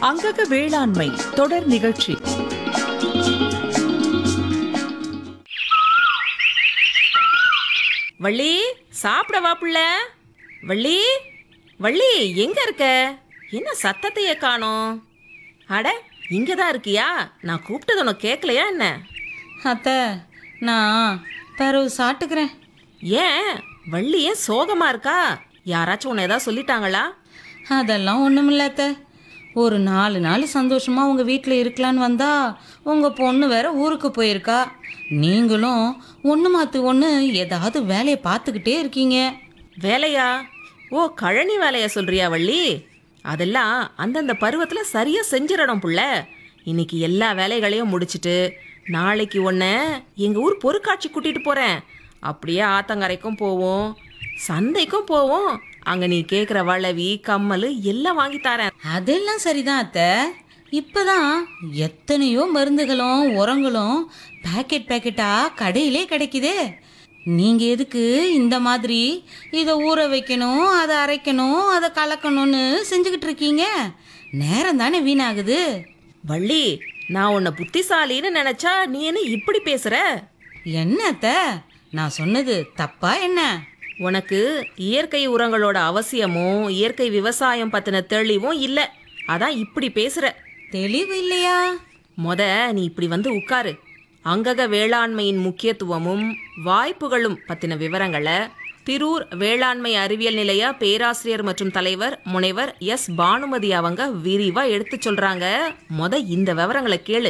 அங்கக வேளாண்மை தொடர் நிகழ்ச்சி வள்ளி சாப்பிட வா புள்ள வள்ளி வள்ளி எங்க இருக்க என்ன சத்தத்தையே காணோம் அட இங்க தான் இருக்கியா நான் கூப்பிட்டது உனக்கு கேட்கலையா என்ன அத்தை நான் பிறகு சாப்பிட்டுக்கிறேன் ஏன் வள்ளி ஏன் சோகமா இருக்கா யாராச்சும் உன்னை ஏதாவது சொல்லிட்டாங்களா அதெல்லாம் ஒன்றுமில்ல அத்தை ஒரு நாலு நாள் சந்தோஷமா உங்கள் வீட்டில் இருக்கலான்னு வந்தா உங்கள் பொண்ணு வேற ஊருக்கு போயிருக்கா நீங்களும் ஒன்று மாற்று ஒன்று ஏதாவது வேலையை பார்த்துக்கிட்டே இருக்கீங்க வேலையா ஓ கழனி வேலையா சொல்றியா வள்ளி அதெல்லாம் அந்தந்த பருவத்துல சரியா செஞ்சிடணும் புள்ள இன்னைக்கு எல்லா வேலைகளையும் முடிச்சிட்டு நாளைக்கு உன்னை எங்க ஊர் பொருட்காட்சி கூட்டிட்டு போறேன் அப்படியே ஆத்தங்கரைக்கும் போவோம் சந்தைக்கும் போவோம் அங்க நீ கேக்குற வளவி கம்மல் எல்லாம் வாங்கி தரேன் அதெல்லாம் சரிதான் அத்தை இப்போதான் எத்தனையோ மருந்துகளும் உரங்களும் பேக்கெட் பேக்கெட்டா கடையிலே கிடைக்குதே நீங்கள் எதுக்கு இந்த மாதிரி இதை ஊற வைக்கணும் அதை அரைக்கணும் அதை கலக்கணும்னு செஞ்சுக்கிட்டு இருக்கீங்க நேரம் தானே வீணாகுது வள்ளி நான் உன்னை புத்திசாலின்னு நினைச்சா நீ என்ன இப்படி பேசுற என்ன அத்தை நான் சொன்னது தப்பா என்ன உனக்கு இயற்கை உரங்களோட அவசியமும் இயற்கை விவசாயம் பத்தின தெளிவும் இல்ல அதான் இப்படி பேசுற தெளிவு இல்லையா மொத நீ இப்படி வந்து உட்காரு அங்கக வேளாண்மையின் முக்கியத்துவமும் வாய்ப்புகளும் பத்தின விவரங்களை திரூர் வேளாண்மை அறிவியல் நிலைய பேராசிரியர் மற்றும் தலைவர் முனைவர் எஸ் பானுமதி அவங்க விரிவா எடுத்து சொல்றாங்க மொத இந்த விவரங்களை கேளு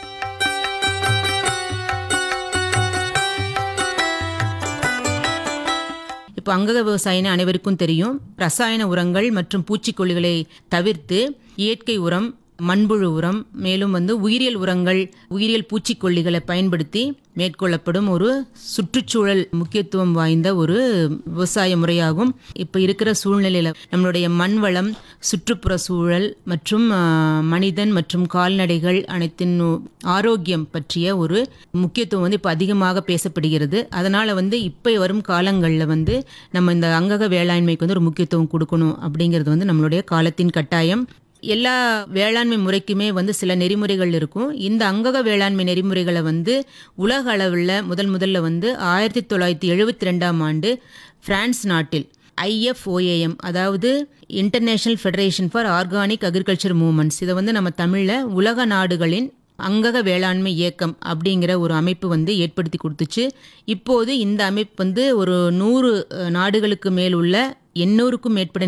இப்போ அங்கக விவசாயின்னு அனைவருக்கும் தெரியும் ரசாயன உரங்கள் மற்றும் பூச்சிக்கொல்லிகளை தவிர்த்து இயற்கை உரம் மண்புழு உரம் மேலும் வந்து உயிரியல் உரங்கள் உயிரியல் பூச்சிக்கொல்லிகளை பயன்படுத்தி மேற்கொள்ளப்படும் ஒரு சுற்றுச்சூழல் முக்கியத்துவம் வாய்ந்த ஒரு விவசாய முறையாகும் இப்போ இருக்கிற சூழ்நிலையில் நம்மளுடைய மண் வளம் சுற்றுப்புற சூழல் மற்றும் ஆ, மனிதன் மற்றும் கால்நடைகள் அனைத்தின் ஆரோக்கியம் பற்றிய ஒரு முக்கியத்துவம் வந்து இப்போ அதிகமாக பேசப்படுகிறது அதனால் வந்து இப்போ வரும் காலங்களில் வந்து நம்ம இந்த அங்கக வேளாண்மைக்கு வந்து ஒரு முக்கியத்துவம் கொடுக்கணும் அப்படிங்கிறது வந்து நம்மளுடைய காலத்தின் கட்டாயம் எல்லா வேளாண்மை முறைக்குமே வந்து சில நெறிமுறைகள் இருக்கும் இந்த அங்கக வேளாண்மை நெறிமுறைகளை வந்து உலக அளவில் முதல் முதல்ல வந்து ஆயிரத்தி தொள்ளாயிரத்தி எழுபத்தி ரெண்டாம் ஆண்டு பிரான்ஸ் நாட்டில் ஐஎஃப்ஓஏஎம் அதாவது international federation for organic agriculture movements இதை வந்து நம்ம தமிழில் உலக நாடுகளின் அங்கக வேளாண்மை இயக்கம் அப்படிங்கிற ஒரு அமைப்பு வந்து ஏற்படுத்தி கொடுத்துச்சு இப்போது இந்த அமைப்பு வந்து ஒரு நூறு அஹ், நாடுகளுக்கு மேல் உள்ள எண்ணூறுக்கும் மேற்பட்ட